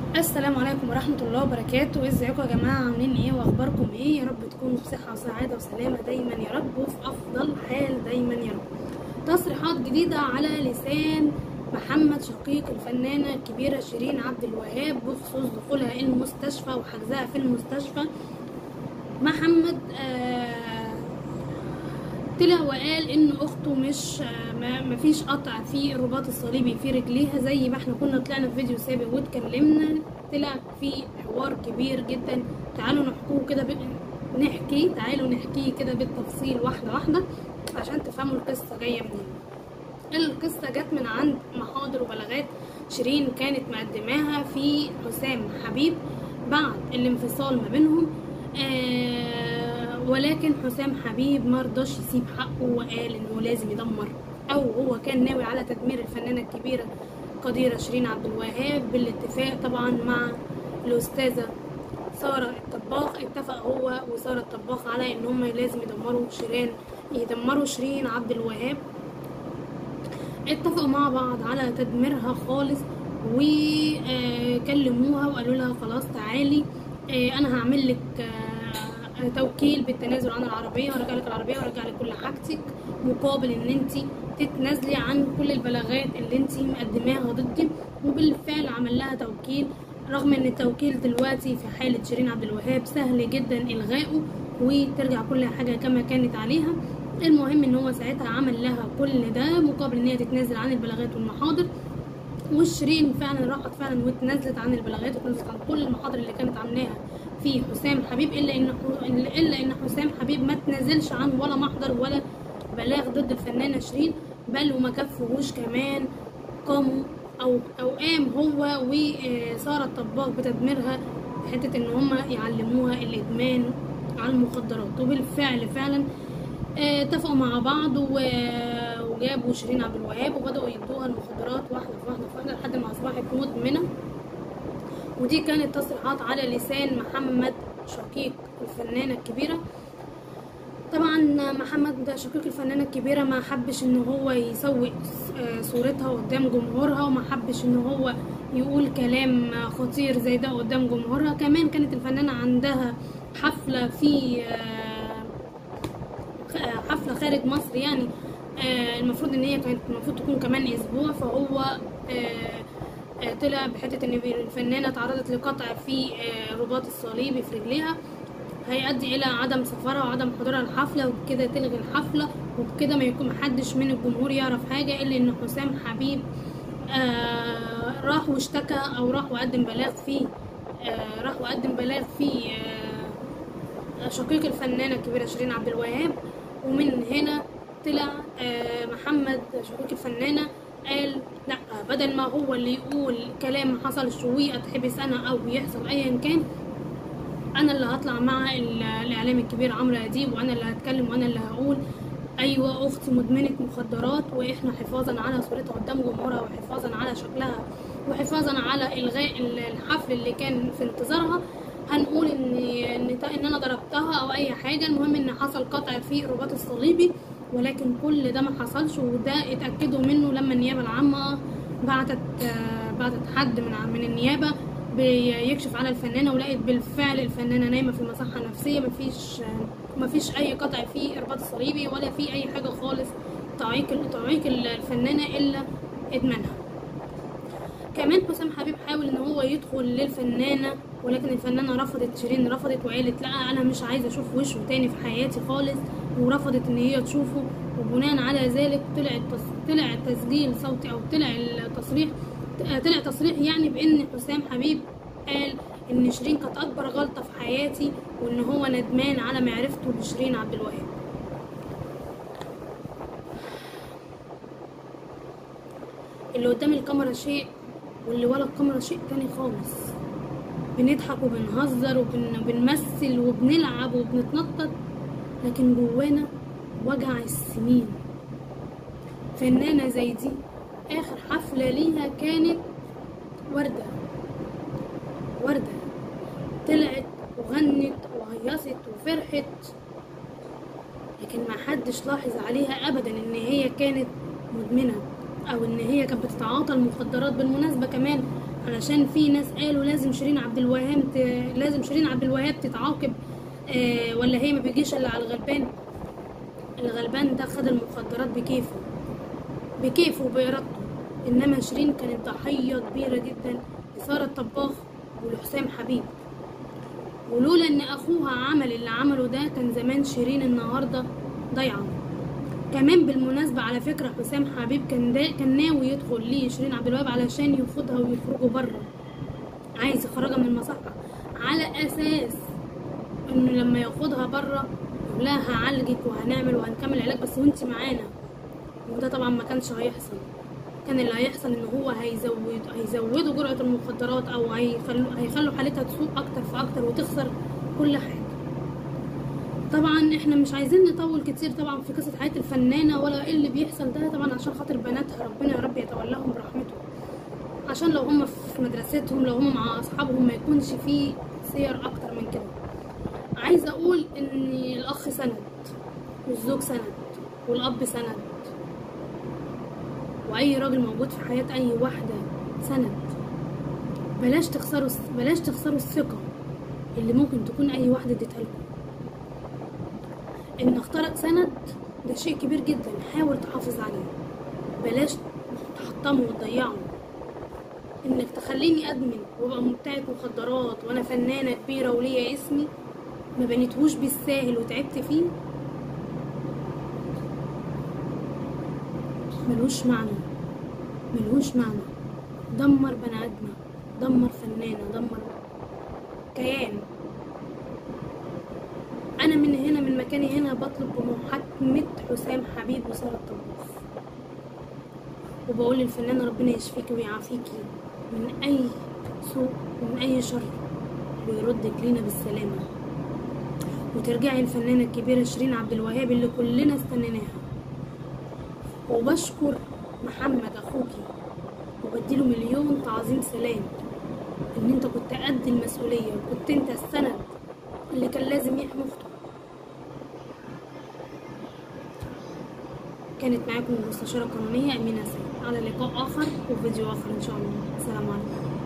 السلام عليكم ورحمة الله وبركاته ازيكم يا جماعة عاملين ايه واخباركم ايه يا رب تكونوا في صحة وسعادة وسلامة دايما يا رب وفي افضل حال دايما يا رب تصريحات جديدة على لسان محمد شقيق الفنانة الكبيرة شيرين عبد الوهاب بخصوص دخولها المستشفى وحجزها في المستشفى محمد آه طلع وقال ان اخته مش ما مفيش قطع في الرباط الصليبي في رجليها زي ما احنا كنا طلعنا في فيديو سابق واتكلمنا طلع في حوار كبير جدا تعالوا نحكوه كده ب... نحكي تعالوا نحكيه كده بالتفصيل واحده واحده عشان تفهموا القصه جايه منين القصه جت من عند محاضر وبلاغات شيرين كانت مقدماها في حسام حبيب بعد الانفصال ما بينهم آه ولكن حسام حبيب مرضاش يسيب حقه وقال انه لازم يدمر او هو كان ناوي على تدمير الفنانه الكبيره قديره شيرين عبد الوهاب بالاتفاق طبعا مع الاستاذه ساره الطباخ اتفق هو وساره الطباخ على ان هم لازم يدمروا شيرين يدمروا شيرين عبد الوهاب اتفقوا مع بعض على تدميرها خالص وكلموها وقالوا لها خلاص تعالي انا هعمل لك توكيل بالتنازل عن العربيه وارجع لك العربيه وارجع لك كل حاجتك مقابل ان انت تتنازلي عن كل البلاغات اللي انت مقدماها ضدي وبالفعل عمل لها توكيل رغم ان التوكيل دلوقتي في حاله شيرين عبد الوهاب سهل جدا الغائه وترجع كل حاجه كما كانت عليها المهم ان هو ساعتها عمل لها كل ده مقابل ان هي تتنازل عن البلاغات والمحاضر وشيرين فعلا راحت فعلا واتنازلت عن البلاغات واتنازلت عن كل المحاضر اللي كانت عاملاها في حسام حبيب الا ان الا ان حسام حبيب ما تنازلش عن ولا محضر ولا بلاغ ضد الفنانه شيرين بل وما كفوش كمان قاموا او او قام هو وساره الطباخ بتدميرها حته ان هم يعلموها الادمان على المخدرات وبالفعل فعلا اتفقوا مع بعض وجابوا شيرين عبد الوهاب وبداوا يدوها المخدرات واحده واحده واحده لحد ما اصبحت مدمنه ودي كانت تصريحات على لسان محمد شقيق الفنانة الكبيرة طبعا محمد شقيق الفنانة الكبيرة ما حبش ان هو يسوق صورتها قدام جمهورها وما حبش ان هو يقول كلام خطير زي ده قدام جمهورها كمان كانت الفنانة عندها حفلة في حفلة خارج مصر يعني المفروض ان هي كانت المفروض تكون كمان اسبوع فهو طلع بحته ان الفنانه تعرضت لقطع في الرباط الصليبي في رجليها هيؤدي الى عدم سفرها وعدم حضورها الحفله وبكده تلغي الحفله وبكده ما يكون محدش من الجمهور يعرف حاجه الا ان حسام حبيب آه راح واشتكى او راح وقدم بلاغ في آه راح وقدم بلاغ في آه شقيق الفنانه الكبيره شيرين عبد الوهاب ومن هنا طلع محمد شقيق الفنانه قال لا بدل ما هو اللي يقول كلام ما حصلش واتحبس انا او يحصل ايا كان انا اللي هطلع مع الاعلام الكبير عمرو اديب وانا اللي هتكلم وانا اللي هقول ايوه اختي مدمنه مخدرات واحنا حفاظا على صورتها قدام جمهورها وحفاظا على شكلها وحفاظا على الغاء الحفل اللي كان في انتظارها هنقول ان ان, إن انا ضربتها او اي حاجه المهم ان حصل قطع في الرباط الصليبي ولكن كل ده ما حصلش وده اتاكدوا منه لما النيابه العامه بعتت بعتت حد من من النيابه بيكشف على الفنانه ولقيت بالفعل الفنانه نايمه في المصحه النفسيه مفيش مفيش اي قطع في الرباط الصليبي ولا في اي حاجه خالص تعيق تعيق الفنانه الا ادمانها كمان حسام حبيب حاول ان هو يدخل للفنانه ولكن الفنانه رفضت شيرين رفضت وقالت لا انا مش عايزه اشوف وشه تاني في حياتي خالص ورفضت ان هي تشوفه وبناء على ذلك طلع طلع تسجيل صوتي او طلع التصريح طلع تصريح يعني بان حسام حبيب قال ان شيرين كانت اكبر غلطه في حياتي وان هو ندمان على معرفته بشيرين عبد الوهاب اللي قدام الكاميرا شيء واللي ورا الكاميرا شيء تاني خالص بنضحك وبنهزر وبنمثل وبنلعب وبنتنطط لكن جوانا وجع السنين فنانة زي دي آخر حفلة ليها كانت وردة وردة طلعت وغنت وهيصت وفرحت لكن ما حدش لاحظ عليها أبدا إن هي كانت مدمنة او ان هي كانت بتتعاطى المخدرات بالمناسبه كمان علشان في ناس قالوا لازم شيرين عبد الوهاب ت... لازم شيرين عبد الوهاب تتعاقب آه ولا هي ما بيجيش الا على الغلبان الغلبان ده خد المخدرات بكيفه بكيفه وبإرادته إنما شيرين كانت ضحية كبيرة جدا لسارة طباخ ولحسام حبيب ولولا إن أخوها عمل اللي عمله ده كان زمان شيرين النهاردة ضايعة كمان بالمناسبة على فكرة حسام حبيب كان دا كان ناوي يدخل ليه شيرين عبد الوهاب علشان ياخدها ويخرجوا بره عايز يخرجها من المصحة على أساس إنه لما ياخدها بره يقول لها هعالجك وهنعمل وهنكمل علاج بس وانت معانا وده طبعا ما كانش هيحصل كان اللي هيحصل ان هو هيزود هيزودوا جرعة المخدرات او هيخلوا هيخلوا حالتها تسوء اكتر فاكتر وتخسر كل حاجة طبعا احنا مش عايزين نطول كتير طبعا في قصة حياة الفنانة ولا ايه اللي بيحصل ده طبعا عشان خاطر بناتها ربنا يا رب يتولاهم برحمته عشان لو هم في مدرستهم لو هم مع اصحابهم ما يكونش فيه سير اكتر من كده عايزة اقول ان الاخ سند والزوج سند والاب سند واي راجل موجود في حياة اي واحدة سند بلاش تخسروا بلاش تخسروا الثقة اللي ممكن تكون اي واحدة اديتها لكم ان اختارك سند ده شيء كبير جدا حاول تحافظ عليه بلاش تحطمه وتضيعه انك تخليني ادمن وابقى مبتعد مخدرات وانا فنانة كبيرة وليا اسمي ما بنيتهوش بالساهل وتعبت فيه ملوش معنى ملوش معنى دمر بني ادمة دمر فنانة دمر كيان انا من هنا من مكاني هنا بطلب بمحاكمة حسام حبيب وسارة طباخ وبقول للفنانة ربنا يشفيكي ويعافيكي من اي سوء ومن اي شر ويردك لينا بالسلامة وترجعي الفنانة الكبيرة شيرين عبد الوهاب اللي كلنا استنيناها وبشكر محمد اخوكي وبديله مليون تعظيم سلام ان انت كنت قد المسؤولية وكنت انت السند اللي كان لازم يحمي اخته كانت معاكم المستشارة القانونية أمينة سيد على لقاء آخر وفيديو آخر إن شاء الله السلام عليكم